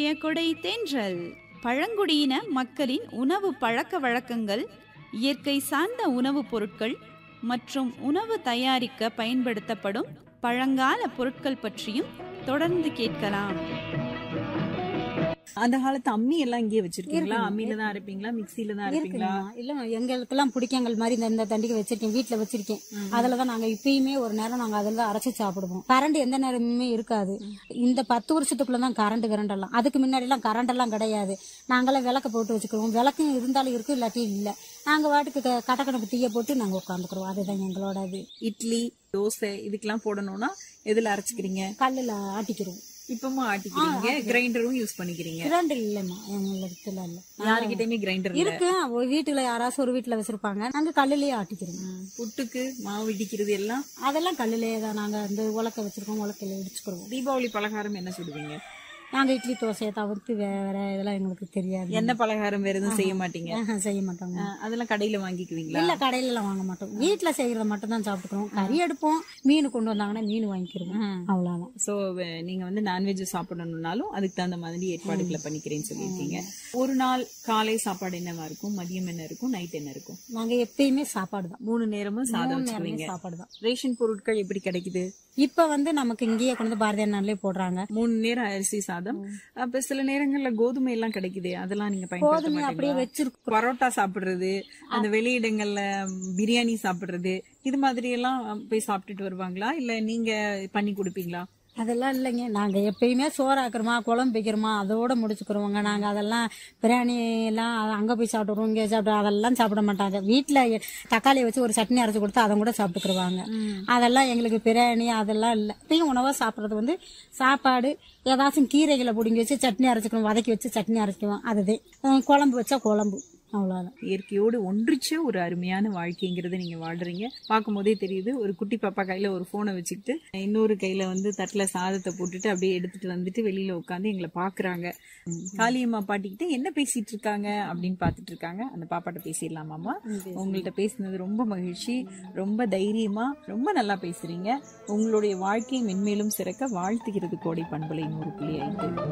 கொடை தென்றல் பழங்குடியின மக்களின் உணவு பழக்க வழக்கங்கள் இயற்கை சார்ந்த உணவுப் பொருட்கள் மற்றும் உணவு தயாரிக்க பயன்படுத்தப்படும் பழங்கால பொருட்கள் பற்றியும் தொடர்ந்து கேட்கலாம் அந்த காலத்து அம்மி எல்லாம் இங்கேயே வச்சிருக்கீங்களா இருக்குங்க. அம்மியில தான் அரைப்பீங்களா மிக்ஸில தான் அரைப்பீங்களா இருக்குங்கம்மா இல்ல எங்களுக்கெல்லாம் பிடிக்கங்கள் மாதிரி இந்த இந்த தண்டிகை வச்சிருக்கேன் வீட்டுல வச்சிருக்கேன் அதுல தான் நாங்க இப்பயுமே ஒரு நேரம் நாங்க அதுல தான் அரைச்சு சாப்பிடுவோம் கரண்ட் எந்த நேரமுமே இருக்காது இந்த பத்து வருஷத்துக்குள்ள தான் கரண்ட் கரண்ட் எல்லாம் அதுக்கு முன்னாடி எல்லாம் கரண்ட் எல்லாம் கிடையாது நாங்களாம் விளக்க போட்டு வச்சுக்கிறோம் விளக்கும் இருந்தாலும் இருக்கும் இல்லாட்டி இல்ல நாங்க வாட்டுக்கு க- கடக்கணக்கு தீய போட்டு நாங்க உட்காந்துக்கிறோம் அதுதான் எங்களோட இது இட்லி தோசை இதுக்கெல்லாம் போடணும்னா எதுல அரைச்சுக்கிறீங்க கல்லுல ஆட்டிக்கிறோம் இப்பமா ஆட்டிக்கிறீங்க கிரைண்டரும் யூஸ் பண்ணிக்கிறீங்க கிரண்ட் இல்லைம்மா எங்க இடத்துல இல்ல யாருக்கிட்டயுமே கிரைண்டர் இல்ல இருக்கு ஒரு வீட்டுல யாராச்சும் ஒரு வீட்டுல வச்சிருப்பாங்க நாங்க கல்லுலயே ஆட்டிக்கிறோம் புட்டுக்கு மாவு இடிக்கிறது எல்லாம் அதெல்லாம் கல்லுலயே தான் நாங்க அந்த உலக்க வச்சிருக்கோம் உலக்கையில இடிச்சுக்கிறோம் தீபாவளி பலகாரம் என்ன சுடுவீங்க நாங்க இட்லி தோசையை தவிர்த்து வேற இதெல்லாம் எங்களுக்கு தெரியாது என்ன பலகாரம் வேற எதுவும் செய்ய மாட்டீங்க ஆஹா, செய்ய மாட்டோங்க அஹ், அதெல்லாம் கடையில வாங்கிக்குவீங்களா இல்ல கடையில எல்லாம் வாங்க மாட்டோம் வீட்டுல செய்யறத மட்டும் தான் சாப்பிட்டுக்கிறோம் கறி எடுப்போம் மீன் கொண்டு வந்தாங்கன்னா மீன் வாங்கிக்கிறோம் அவ்வளவுதான் சோ நீங்க வந்து நான்வெஜ் சாப்பிடணும்னாலும் அதுக்கு தகுந்த மாதிரி ஏற்பாடுகளை பண்ணிக்கிறேன்னு சொல்லியிருக்கீங்க ஒரு நாள் காலை சாப்பாடு என்னவா இருக்கும் மதியம் என்ன இருக்கும் நைட் என்ன இருக்கும் நாங்க எப்பயுமே சாப்பாடு தான் மூணு நேரமும் சாதம் மூணு நேரமே வச்சுக்குவீங்க சாப்பாடு தான் ரேஷன் பொருட்கள் எப்படி கிடைக்குது இப்ப வந்து நமக்கு இங்கேயே கொண்டு வந்து பாரதிய நாள்லயே போடுறாங்க மூணு நேரம் அரிசி சாதம் அப்ப சில நேரங்கள்ல கோதுமை எல்லாம் கிடைக்குது அதெல்லாம் நீங்க பயன்படுத்த கோதுமை அப்படியே மாட்டீங்களா வச்சிருக்கோம் பரோட்டா சாப்பிடுறது அந்த வெளியிடங்கள்ல பிரியாணி சாப்பிடுறது இது மாதிரி எல்லாம் போய் சாப்பிட்டுட்டு வருவாங்களா இல்ல நீங்க பண்ணி கொடுப்பீங்களா அதெல்லாம் இல்லைங்க நாங்க எப்பயுமே சோறு ஆக்குறோமா குழம்பு வைக்கிறோமா அதோட முடிச்சுக்கிறோங்க நாங்க அதெல்லாம் பிரியாணி எல்லாம் அ- அங்க போய் சாப்பிடுறோம் இங்க சாப்பிடுறோம் அதெல்லாம் சாப்பிட மாட்டாங்க வீட்டுல தக்காளி வச்சு ஒரு சட்னி அரைச்சு கொடுத்தா அதை கூட சாப்பிட்டுக்கிருவாங்க அதெல்லாம் எங்களுக்கு பிரியாணி அதெல்லாம் இல்லை இப்பயும் உணவா சாப்பிடுறது வந்து சாப்பாடு ஏதாச்சும் கீரைகளை பிடிங்கி வச்சு சட்னி அரைச்சிக்கணும் வதக்கி வச்சு சட்னி அரைச்சிக்குவோம் அதுதான் அஹ் குழம்பு வச்சா குழம்பு அவ்வளவுதான் இயற்கையோடு ஒன்றிச்ச ஒரு அருமையான வாழ்க்கைங்கிறத நீங்க வாழ்றீங்க பார்க்கும் போதே தெரியுது ஒரு குட்டி பாப்பா கையில ஒரு போனை வச்சுக்கிட்டு இன்னொரு கையில வந்து தட்டுல சாதத்தை போட்டுட்டு அப்படியே எடுத்துட்டு வந்துட்டு வெளியில உட்காந்து எங்களை பாக்குறாங்க காளியம்மா பாட்டிக்கிட்ட என்ன பேசிட்டு இருக்காங்க அப்படின்னு பாத்துட்டு இருக்காங்க அந்த பாப்பாட்ட பேசிடலாமாமா உங்கள்ட்ட பேசினது ரொம்ப மகிழ்ச்சி ரொம்ப தைரியமா ரொம்ப நல்லா பேசுறீங்க உங்களுடைய வாழ்க்கை மென்மேலும் சிறக்க வாழ்த்துகிறது கோடை பண்பலை நூறு புள்ளி ஐந்து